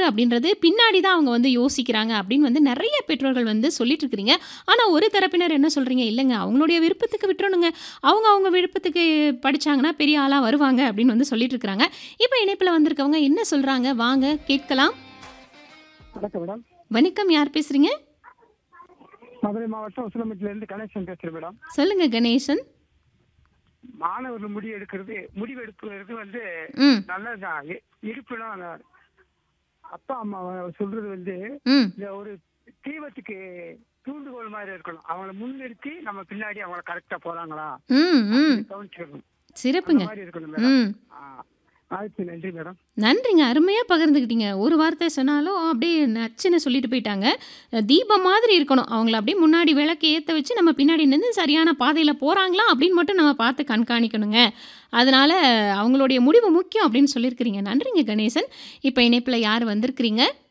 தவறு அப்படின்றது பின்னாடி தான் அவங்க வந்து யோசிக்கிறாங்க அப்படின்னு வந்து நிறைய பெற்றோர்கள் வந்து சொல்லிட்டு இருக்கிறீங்க ஆனால் ஒரு தரப்பினர் என்ன சொல்கிறீங்க இல்லைங்க அவங்களுடைய விருப்பத்துக்கு விட்டுறணுங்க அவங்க அவங்க விருப்பத்துக்கு படிச்சாங்கன்னா பெரிய ஆளாக வருவாங்க அப்படின்னு வந்து சொல்லிட்டு இருக்கிறாங்க இப்போ இணைப்பில் வந்திருக்கவங்க என்ன சொல்கிறாங்க வாங்க கேட்கலாம் வணக்கம் மேடம் வணக்கம் யார் பேசுகிறீங்க மதுரை மாவட்டம் உசிலம்பட்டில இருந்து கணேசன் பேசுறேன் மேடம் சொல்லுங்க கணேசன் மாணவர்கள் முடிவு எடுக்கிறது முடிவு எடுக்கிறது வந்து ம் நல்லதுதான் இ- இருப்பினும் அந்த அப்பா அம்மா சொல்றது வந்து ம் இந்த ஒரு தீவத்துக்கு தூண்டுகோல் மாதிரி இருக்கணும் அவங்கள முன்னிறுத்தி நம்ம பின்னாடி அவங்கள கரெக்டா போறாங்களா ம் ம் கவனிச்சிருக்கணும் அந்த சிறப்புங்க மாதிரி இருக்கணும் மேடம் ம் ஆயிரத்தி நன்றி மேடம் நன்றிங்க அருமையாக பகிர்ந்துக்கிட்டீங்க ஒரு வார்த்தை சொன்னாலும் அப்படியே நச்சுன்னு சொல்லிட்டு போயிட்டாங்க தீபம் மாதிரி இருக்கணும் அவங்கள அப்படியே முன்னாடி விளக்கு ஏற்ற வச்சு நம்ம பின்னாடி நின்று சரியான பாதையில் போகிறாங்களா அப்படின்னு மட்டும் நம்ம பார்த்து கண்காணிக்கணுங்க அதனால அவங்களுடைய முடிவு முக்கியம் அப்படின்னு சொல்லியிருக்கிறீங்க நன்றிங்க கணேசன் இப்போ இணைப்பில் யார் வந்திருக்கிறீங்க